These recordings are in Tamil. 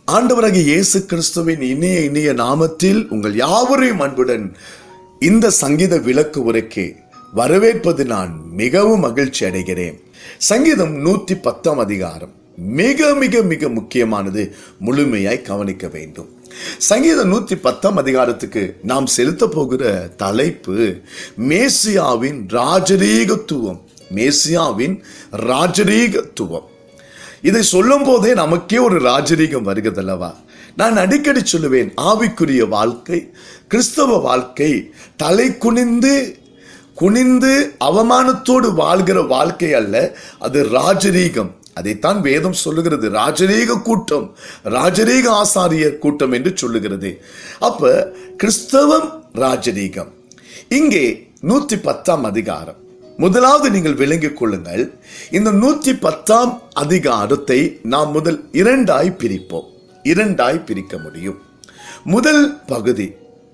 ஆண்டவராகிய இயேசு கிறிஸ்துவின் இனிய இனிய நாமத்தில் உங்கள் யாவரையும் அன்புடன் இந்த சங்கீத விளக்கு உரைக்கு வரவேற்பது நான் மிகவும் மகிழ்ச்சி அடைகிறேன் சங்கீதம் நூத்தி பத்தாம் அதிகாரம் மிக மிக மிக முக்கியமானது முழுமையாய் கவனிக்க வேண்டும் சங்கீதம் நூத்தி பத்தாம் அதிகாரத்துக்கு நாம் செலுத்த போகிற தலைப்பு மேசியாவின் ராஜரீகத்துவம் மேசியாவின் ராஜரீகத்துவம் இதை சொல்லும் போதே நமக்கே ஒரு ராஜரீகம் வருகிறதல்லவா நான் அடிக்கடி சொல்லுவேன் ஆவிக்குரிய வாழ்க்கை கிறிஸ்தவ வாழ்க்கை தலை குனிந்து குனிந்து அவமானத்தோடு வாழ்கிற வாழ்க்கை அல்ல அது ராஜரீகம் அதைத்தான் வேதம் சொல்லுகிறது ராஜரீக கூட்டம் ராஜரீக ஆசாரியர் கூட்டம் என்று சொல்லுகிறது அப்ப கிறிஸ்தவம் ராஜரீகம் இங்கே நூத்தி பத்தாம் அதிகாரம் முதலாவது நீங்கள் விளங்கிக் கொள்ளுங்கள் இந்த நூத்தி பத்தாம் அதிகாரத்தை நாம் முதல் இரண்டாய் பிரிப்போம் இரண்டாய் பிரிக்க முடியும் முதல் பகுதி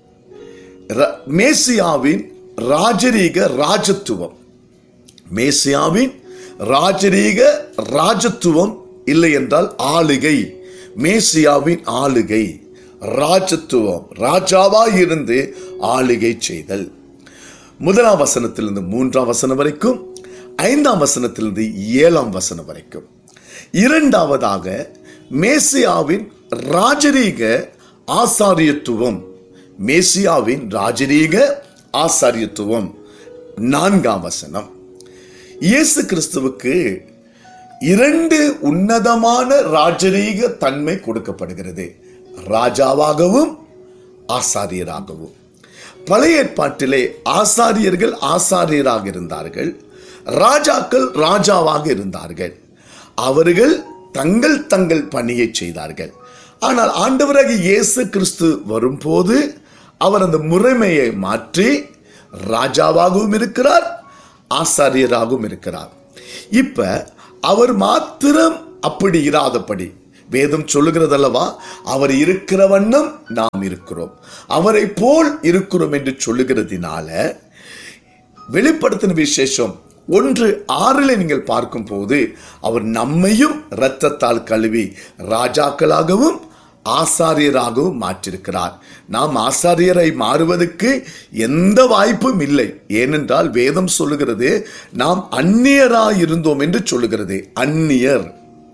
ர- மேசியாவின் ராஜரீக ராஜத்துவம் மேசியாவின் ராஜரீக ராஜத்துவம் இல்லை என்றால் ஆளுகை மேசியாவின் ஆளுகை ராஜத்துவம் ராஜாவாய் இருந்து ஆளுகை செய்தல் முதலாம் வசனத்திலிருந்து மூன்றாம் வசனம் வரைக்கும் ஐந்தாம் வசனத்திலிருந்து ஏழாம் வசனம் வரைக்கும் இரண்டாவதாக மேசியாவின் ராஜரீக ஆசாரியத்துவம் மேசியாவின் ராஜரீக ஆசாரியத்துவம் நான்காம் வசனம் இயேசு கிறிஸ்துவுக்கு இரண்டு உன்னதமான ராஜரீக தன்மை கொடுக்கப்படுகிறது ராஜாவாகவும் ஆசாரியராகவும் பழைய ஏற்பாட்டிலே ஆசாரியர்கள் ஆசாரியராக இருந்தார்கள் ராஜாக்கள் ராஜாவாக இருந்தார்கள் அவர்கள் தங்கள் தங்கள் பணியை செய்தார்கள் ஆனால் ஆண்டவராகிய இயேசு கிறிஸ்து வரும்போது அவர் அந்த முறைமையை மாற்றி ராஜாவாகவும் இருக்கிறார் ஆசாரியராகவும் இருக்கிறார் இப்ப அவர் மாத்திரம் அப்படி இராதபடி வேதம் சொல்லுகிறதல்லவா அவர் இருக்கிற வண்ணம் நாம் இருக்கிறோம் அவரை போல் இருக்கிறோம் என்று சொல்லுகிறதினால வெளிப்படுத்தின விசேஷம் ஒன்று ஆறில் நீங்கள் பார்க்கும் போது அவர் நம்மையும் இரத்தத்தால் கழுவி ராஜாக்களாகவும் ஆசாரியராகவும் மாற்றிருக்கிறார் நாம் ஆசாரியரை மாறுவதற்கு எந்த வாய்ப்பும் இல்லை ஏனென்றால் வேதம் சொல்லுகிறது நாம் அந்நியராய் இருந்தோம் என்று சொல்லுகிறது அந்நியர்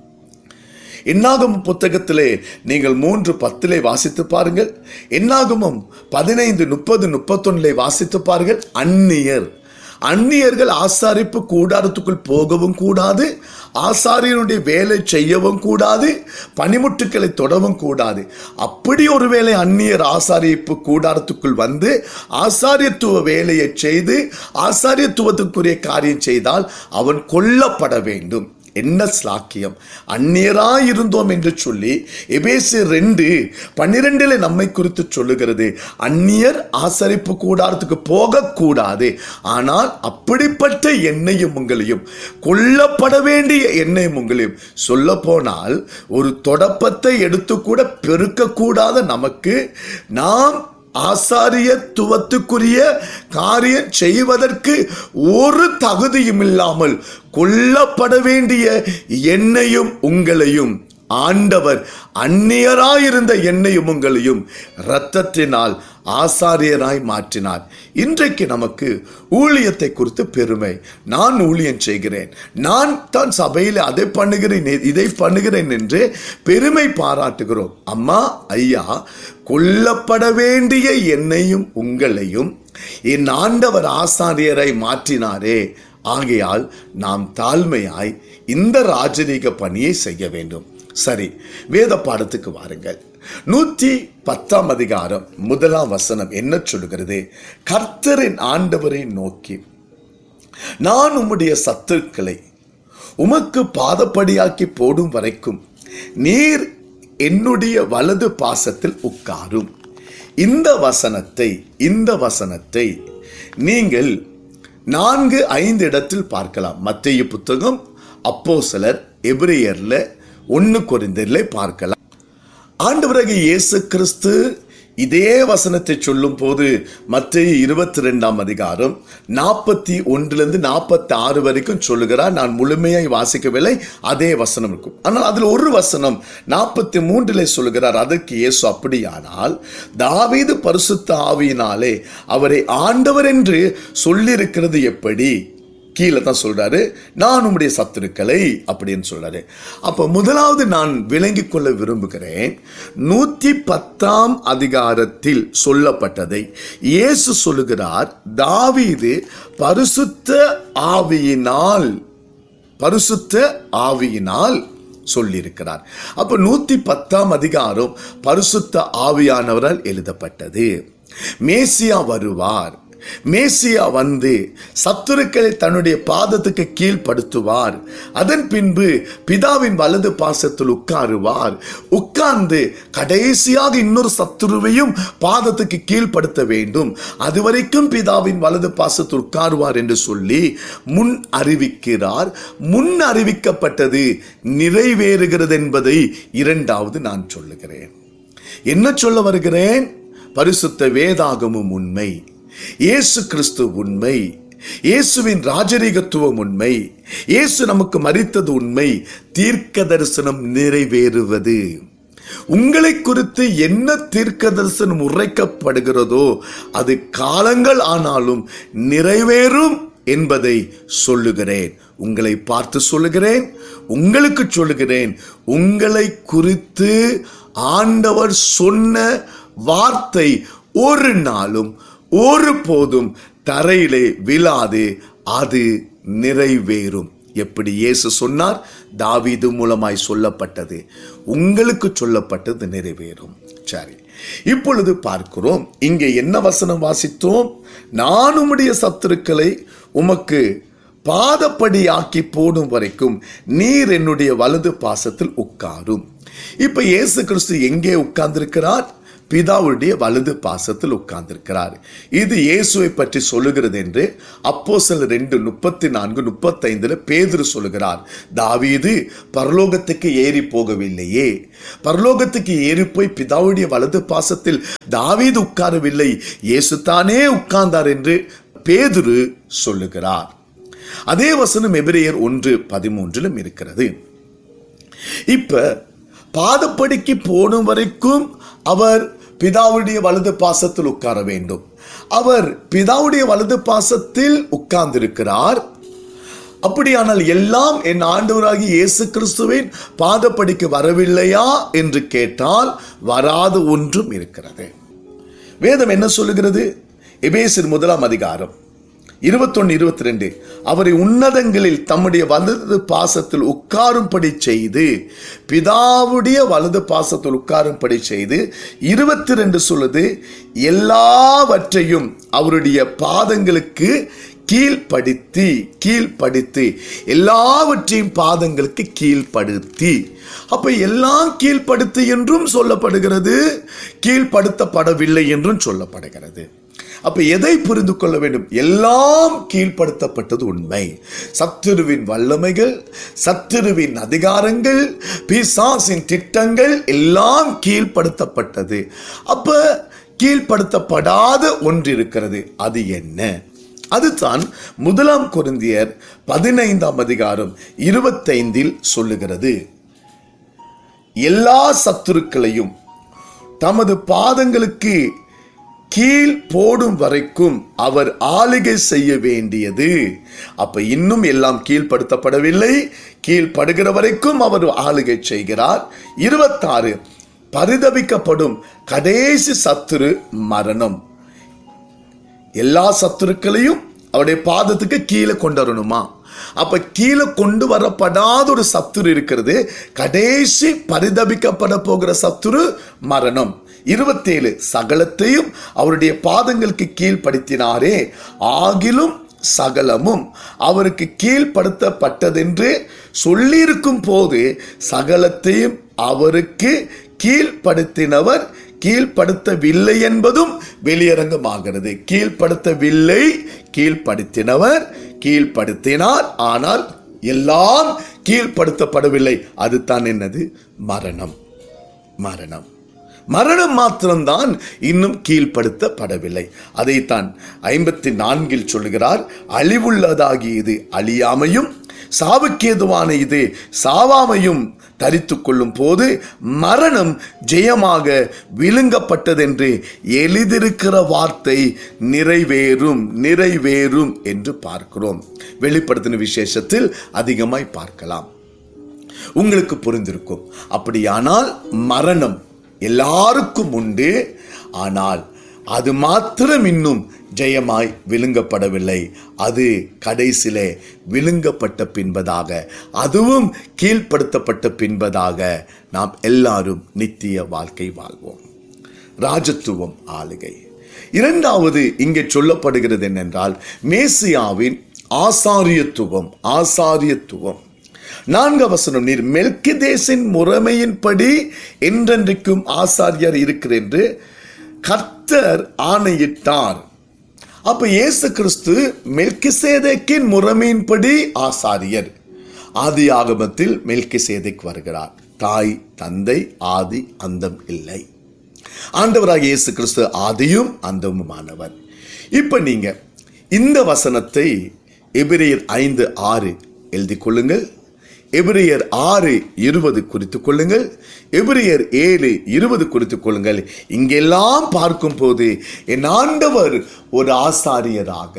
என்னாகமம் புத்தகத்திலே நீங்கள் மூன்று பத்திலே வாசித்து பாருங்கள் என்னாகமம் பதினைந்து முப்பது முப்பத்தொன்னிலே வாசித்து பாருங்கள் அந்நியர் அந்நியர்கள் ஆசாரிப்பு கூடாரத்துக்குள் போகவும் கூடாது ஆசாரியனுடைய வேலை செய்யவும் கூடாது பனிமுட்டுக்களை தொடவும் கூடாது அப்படி ஒருவேளை அந்நியர் ஆசாரிப்பு கூடாரத்துக்குள் வந்து ஆசாரியத்துவ வேலையை செய்து ஆசாரியத்துவத்துக்குரிய காரியம் செய்தால் அவன் கொல்லப்பட வேண்டும் என்ன ஸ்லாக்கியம் அந்நியராய் இருந்தோம் என்று சொல்லி எபேசு ரெண்டு பன்னிரெண்டுல நம்மை குறித்து சொல்லுகிறது அந்நியர் ஆசரிப்பு கூடாரத்துக்கு போகக்கூடாது ஆனால் அப்படிப்பட்ட எண்ணெயும் உங்களையும் கொல்லப்பட வேண்டிய எண்ணெயும் உங்களையும் சொல்ல போனால் ஒரு தொடப்பத்தை எடுத்து கூட பெருக்கக்கூடாத நமக்கு நாம் ஆசாரியத்துவத்துக்குரிய காரியம் செய்வதற்கு ஒரு தகுதியும் இல்லாமல் கொல்லப்பட வேண்டிய என்னையும் உங்களையும் ஆண்டவர் அந்நியராயிருந்த என்னையும் உங்களையும் இரத்தத்தினால் ஆசாரியராய் மாற்றினார் இன்றைக்கு நமக்கு ஊழியத்தை குறித்து பெருமை நான் ஊழியம் செய்கிறேன் நான் தான் சபையில் அதை பண்ணுகிறேன் இதை பண்ணுகிறேன் என்று பெருமை பாராட்டுகிறோம் அம்மா ஐயா கொல்லப்பட வேண்டிய என்னையும் உங்களையும் என் ஆண்டவர் ஆசாரியரை மாற்றினாரே ஆகையால் நாம் தாழ்மையாய் இந்த ராஜரீக பணியை செய்ய வேண்டும் சரி வேத பாடத்துக்கு வாருங்கள் நூற்றி பத்தாம் அதிகாரம் முதலாம் வசனம் என்ன சொல்லுகிறது கர்த்தரின் ஆண்டவரை நோக்கி நான் உம்முடைய சத்துருக்களை உமக்கு பாதப்படியாக்கி போடும் வரைக்கும் நீர் என்னுடைய வலது பாசத்தில் உட்காரும் இந்த வசனத்தை இந்த வசனத்தை நீங்கள் நான்கு ஐந்து இடத்தில் பார்க்கலாம் மத்திய புத்தகம் அப்போஸ்தலர் எபிரேயர்ல ஒன்னு கொரிந்தரிலே பார்க்கலாம் ஆண்டவராகிய இயேசு கிறிஸ்து இதே வசனத்தை சொல்லும் போது மத்திய இருபத்தி ரெண்டாம் அதிகாரம் நாற்பத்தி ஒன்றிலிருந்து நாற்பத்தி ஆறு வரைக்கும் சொல்லுகிறார் நான் முழுமையாய் வாசிக்கவில்லை அதே வசனம் இருக்கும் ஆனால் அதில் ஒரு வசனம் நாற்பத்தி மூன்றிலே சொல்லுகிறார் அதற்கு இயேசு அப்படியானால் தாவீது பரிசுத்த ஆவியினாலே அவரை ஆண்டவர் என்று சொல்லியிருக்கிறது எப்படி கீழே தான் சொல்றாரு நான் உம்முடைய சத்துருக்களை அப்படின்னு சொல்றாரு அப்ப முதலாவது நான் விளங்கிக் கொள்ள விரும்புகிறேன் நூத்தி பத்தாம் அதிகாரத்தில் சொல்லப்பட்டதை இயேசு சொல்லுகிறார் தாவீது பரிசுத்த ஆவியினால் பரிசுத்த ஆவியினால் சொல்லியிருக்கிறார் அப்ப நூத்தி பத்தாம் அதிகாரம் பரிசுத்த ஆவியானவரால் எழுதப்பட்டது மேசியா வருவார் மேசியா வந்து சத்துருக்களை தன்னுடைய பாதத்துக்கு கீழ்ப்படுத்துவார் அதன் பின்பு பிதாவின் வலது பாசத்தில் உட்காருவார் உட்கார்ந்து கடைசியாக இன்னொரு சத்துருவையும் பாதத்துக்கு கீழ்ப்படுத்த வேண்டும் அதுவரைக்கும் பிதாவின் வலது பாசத்தில் உட்காருவார் என்று சொல்லி முன் அறிவிக்கிறார் முன் அறிவிக்கப்பட்டது நிறைவேறுகிறது என்பதை இரண்டாவது நான் சொல்லுகிறேன் என்ன சொல்ல வருகிறேன் பரிசுத்த வேதாகமும் உண்மை இயேசு கிறிஸ்து உண்மை இயேசுவின் ராஜரீகத்துவம் உண்மை இயேசு நமக்கு மறித்தது உண்மை தீர்க்க தரிசனம் நிறைவேறுவது உங்களை குறித்து என்ன தீர்க்க தரிசனம் உரைக்கப்படுகிறதோ அது காலங்கள் ஆனாலும் நிறைவேறும் என்பதை சொல்லுகிறேன் உங்களை பார்த்து சொல்லுகிறேன் உங்களுக்கு சொல்லுகிறேன் உங்களை குறித்து ஆண்டவர் சொன்ன வார்த்தை ஒரு நாளும் ஒரு போதும் தரையிலே விழாது அது நிறைவேறும் எப்படி இயேசு சொன்னார் தாவீது மூலமாய் சொல்லப்பட்டது உங்களுக்கு சொல்லப்பட்டது நிறைவேறும் சரி இப்பொழுது பார்க்கிறோம் இங்கே என்ன வசனம் வாசித்தோம் நான் உம்முடைய சத்துருக்களை உமக்கு பாதப்படியாக்கி போடும் வரைக்கும் நீர் என்னுடைய வலது பாசத்தில் உட்காரும் இப்ப இயேசு கிறிஸ்து எங்கே உட்கார்ந்திருக்கிறார் பிதாவுடைய வலது பாசத்தில் உட்கார்ந்திருக்கிறார் இது இயேசுவை பற்றி சொல்லுகிறது என்று அப்போ சில ரெண்டு முப்பத்தி நான்கு முப்பத்தைந்துல பேதுரு சொல்லுகிறார் தாவீது பரலோகத்துக்கு ஏறி போகவில்லையே பரலோகத்துக்கு ஏறி போய் பிதாவுடைய வலது பாசத்தில் தாவீது உட்காரவில்லை இயேசு தானே உட்கார்ந்தார் என்று பேதுரு சொல்லுகிறார் அதே வசனம் எபிரேயர் ஒன்று பதிமூன்றிலும் இருக்கிறது இப்ப பாதப்படிக்கு போடும் வரைக்கும் அவர் பிதாவுடைய வலது பாசத்தில் உட்கார வேண்டும் அவர் பிதாவுடைய வலது பாசத்தில் உட்கார்ந்திருக்கிறார் அப்படியானால் எல்லாம் என் ஆண்டவராகி இயேசு கிறிஸ்துவின் பாதப்படிக்கு வரவில்லையா என்று கேட்டால் வராத ஒன்றும் இருக்கிறது வேதம் என்ன சொல்லுகிறது எபேசின் முதலாம் அதிகாரம் இருபத்தொன்னு இருபத்தி ரெண்டு அவரை உன்னதங்களில் தம்முடைய வலது பாசத்தில் உட்காரும்படி செய்து பிதாவுடைய வலது பாசத்தில் உட்காரும்படி செய்து இருபத்தி ரெண்டு சொல்லுது எல்லாவற்றையும் அவருடைய பாதங்களுக்கு கீழ்ப்படுத்தி கீழ்ப்படுத்தி எல்லாவற்றையும் பாதங்களுக்கு கீழ்ப்படுத்தி அப்ப எல்லாம் கீழ்ப்படுத்தி என்றும் சொல்லப்படுகிறது கீழ்ப்படுத்தப்படவில்லை என்றும் சொல்லப்படுகிறது அப்ப எதை புரிந்து கொள்ள வேண்டும் எல்லாம் கீழ்ப்படுத்தப்பட்டது உண்மை சத்துருவின் வல்லமைகள் சத்துருவின் அதிகாரங்கள் பிசாசின் திட்டங்கள் எல்லாம் கீழ்ப்படுத்தப்பட்டது அப்ப கீழ்ப்படுத்தப்படாத ஒன்று இருக்கிறது அது என்ன அதுதான் முதலாம் கொரிந்தியர் பதினைந்தாம் அதிகாரம் இருபத்தைந்தில் சொல்லுகிறது எல்லா சத்துருக்களையும் தமது பாதங்களுக்கு கீழ் போடும் வரைக்கும் அவர் ஆளுகை செய்ய வேண்டியது அப்ப இன்னும் எல்லாம் கீழ்ப்படுத்தப்படவில்லை கீழ்ப்படுகிற வரைக்கும் அவர் ஆளுகை செய்கிறார் இருபத்தாறு பரிதபிக்கப்படும் கடைசி சத்துரு மரணம் எல்லா சத்துருக்களையும் அவருடைய பாதத்துக்கு கீழே கொண்டு வரணுமா அப்ப கீழே கொண்டு வரப்படாத ஒரு சத்துரு இருக்கிறது கடைசி பரிதபிக்கப்பட போகிற சத்துரு மரணம் இருபத்தேழு சகலத்தையும் அவருடைய பாதங்களுக்கு கீழ்ப்படுத்தினாரே ஆகிலும் சகலமும் அவருக்கு கீழ்ப்படுத்தப்பட்டதென்று சொல்லியிருக்கும் போது சகலத்தையும் அவருக்கு கீழ்ப்படுத்தினவர் கீழ்ப்படுத்தவில்லை என்பதும் வெளியரங்கமாகிறது கீழ்ப்படுத்தவில்லை கீழ்ப்படுத்தினவர் கீழ்ப்படுத்தினார் ஆனால் எல்லாம் கீழ்ப்படுத்தப்படவில்லை அதுதான் என்னது மரணம் மரணம் மரணம் மாத்திரம்தான் இன்னும் கீழ்ப்படுத்தப்படவில்லை அதைத்தான் ஐம்பத்தி நான்கில் சொல்லுகிறார் அழிவுள்ளதாகி இது அழியாமையும் சாவுக்கேதுவான இது சாவாமையும் தரித்துக் கொள்ளும் போது மரணம் ஜெயமாக விழுங்கப்பட்டதென்று எழுதியிருக்கிற வார்த்தை நிறைவேறும் நிறைவேறும் என்று பார்க்கிறோம் வெளிப்படுத்தின விசேஷத்தில் அதிகமாய் பார்க்கலாம் உங்களுக்கு புரிந்திருக்கும் அப்படியானால் மரணம் எல்லாருக்கும் உண்டு ஆனால் அது மாத்திரம் இன்னும் ஜெயமாய் விழுங்கப்படவில்லை அது கடைசியிலே விழுங்கப்பட்ட பின்பதாக அதுவும் கீழ்ப்படுத்தப்பட்ட பின்பதாக நாம் எல்லாரும் நித்திய வாழ்க்கை வாழ்வோம் ராஜத்துவம் ஆளுகை இரண்டாவது இங்கே சொல்லப்படுகிறது என்னென்றால் மேசியாவின் ஆசாரியத்துவம் ஆசாரியத்துவம் நான்கு வசனம் நீர் மெல்கிதேசின் முறைமையின்படி என்றென்றைக்கும் ஆசாரியர் இருக்கிற என்று கர்த்தர் ஆணையிட்டார் அப்ப இயேசு கிறிஸ்து மெல்கிசேதேக்கின் முறைமையின்படி ஆசாரியர் ஆதி ஆகமத்தில் மெல்கிசேதேக் வருகிறார் தாய் தந்தை ஆதி அந்தம் இல்லை ஆண்டவராக இயேசு கிறிஸ்து ஆதியும் அந்தமுமானவர் இப்ப நீங்க இந்த வசனத்தை எபிரேயர் ஐந்து ஆறு எழுதிக் கொள்ளுங்கள் எபிரியர் ஆறு இருபது குறித்துக் கொள்ளுங்கள் எபிரியர் ஏழு இருபது குறித்துக் கொள்ளுங்கள் இங்கெல்லாம் பார்க்கும் போது என் ஆண்டவர் ஒரு ஆசாரியராக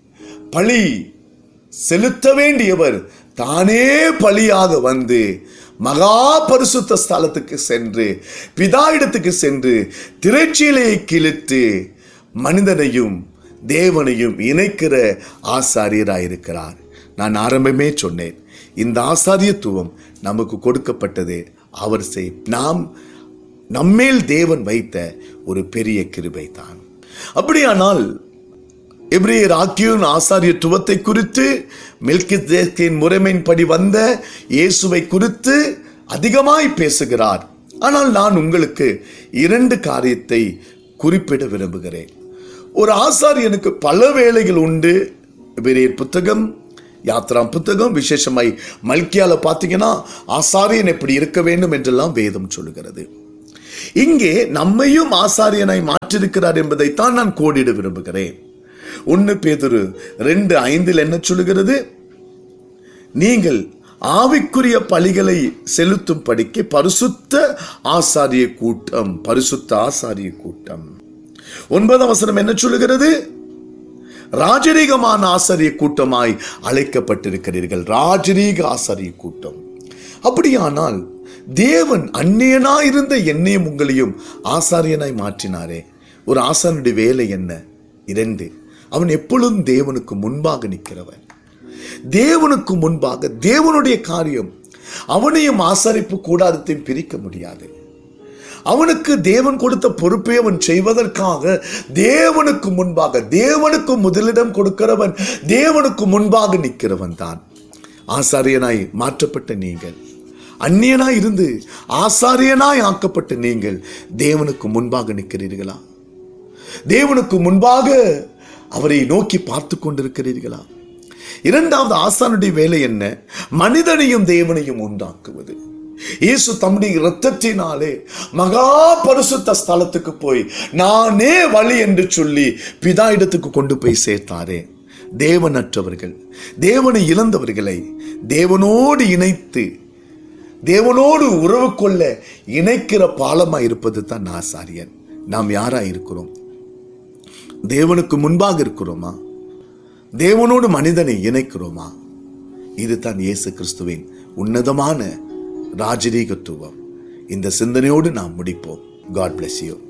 பழி செலுத்த வேண்டியவர் தானே பலியாக வந்து மகா பரிசுத்த ஸ்தலத்துக்கு சென்று பிதா இடத்துக்கு சென்று திரைச்சீலையை கிழித்து மனிதனையும் தேவனையும் இணைக்கிற ஆசாரியராயிருக்கிறார் நான் ஆரம்பமே சொன்னேன் இந்த ஆசாரியத்துவம் நமக்கு கொடுக்கப்பட்டது அவர் செய் நாம் நம்மேல் தேவன் வைத்த ஒரு பெரிய கிருபை தான் அப்படியானால் எபிரேயர் ஆக்கியோன் ஆசாரியத்துவத்தை குறித்து மெல்கிதேக்கின் முறைமையின்படி வந்த இயேசுவை குறித்து அதிகமாய் பேசுகிறார் ஆனால் நான் உங்களுக்கு இரண்டு காரியத்தை குறிப்பிட விரும்புகிறேன் ஒரு ஆசாரியனுக்கு பல வேலைகள் உண்டு எபிரேயர் புத்தகம் யாத்ராம் புத்தகம் விசேஷமாய் மல்கியால பார்த்தீங்கன்னா ஆசாரியன் எப்படி இருக்க வேண்டும் என்றெல்லாம் வேதம் சொல்லுகிறது இங்கே நம்மையும் ஆசாரியனாய் மாற்றிருக்கிறார் என்பதைத்தான் நான் கோடிட விரும்புகிறேன் ஒன்னு பேதுரு ரெண்டு ஐந்தில் என்ன சொல்லுகிறது நீங்கள் ஆவிக்குரிய பலிகளை செலுத்தும் படிக்க பரிசுத்த ஆசாரிய கூட்டம் பரிசுத்த ஆசாரிய கூட்டம் ஒன்பதாம் வசனம் என்ன சொல்லுகிறது ராஜரீகமான ஆசாரிய கூட்டமாய் அழைக்கப்பட்டிருக்கிறீர்கள் ராஜரீக ஆசாரிய கூட்டம் அப்படியானால் தேவன் அந்நியனாய் இருந்த என்னையும் உங்களையும் ஆசாரியனாய் மாற்றினாரே ஒரு ஆசாரியனுடைய வேலை என்ன இரண்டு அவன் எப்பொழுதும் தேவனுக்கு முன்பாக நிற்கிறவன் தேவனுக்கு முன்பாக தேவனுடைய காரியம் அவனையும் ஆசரிப்பு கூடாரத்தையும் பிரிக்க முடியாது அவனுக்கு தேவன் கொடுத்த பொறுப்பை அவன் செய்வதற்காக தேவனுக்கு முன்பாக தேவனுக்கு முதலிடம் கொடுக்கிறவன் தேவனுக்கு முன்பாக நிற்கிறவன் தான் ஆசாரியனாய் மாற்றப்பட்ட நீங்கள் அந்நியனாய் இருந்து ஆசாரியனாய் ஆக்கப்பட்ட நீங்கள் தேவனுக்கு முன்பாக நிற்கிறீர்களா தேவனுக்கு முன்பாக அவரை நோக்கி பார்த்து கொண்டிருக்கிறீர்களா இரண்டாவது ஆசானுடைய வேலை என்ன மனிதனையும் தேவனையும் உண்டாக்குவது இயேசு தம்முடைய இரத்தத்தினாலே மகா பரிசுத்த ஸ்தலத்துக்கு போய் நானே வழி என்று சொல்லி பிதா இடத்துக்கு கொண்டு போய் சேர்த்தாரே தேவனற்றவர்கள் தேவனை இழந்தவர்களை தேவனோடு இணைத்து தேவனோடு உறவு கொள்ள இணைக்கிற பாலமா இருப்பது தான் ஆசாரியன் நாம் யாரா இருக்கிறோம் தேவனுக்கு முன்பாக இருக்கிறோமா தேவனோடு மனிதனை இணைக்கிறோமா இதுதான் இயேசு கிறிஸ்துவின் உன்னதமான ராஜரீகத்துவம் இந்த சிந்தனையோடு நாம் முடிப்போம் காட் bless you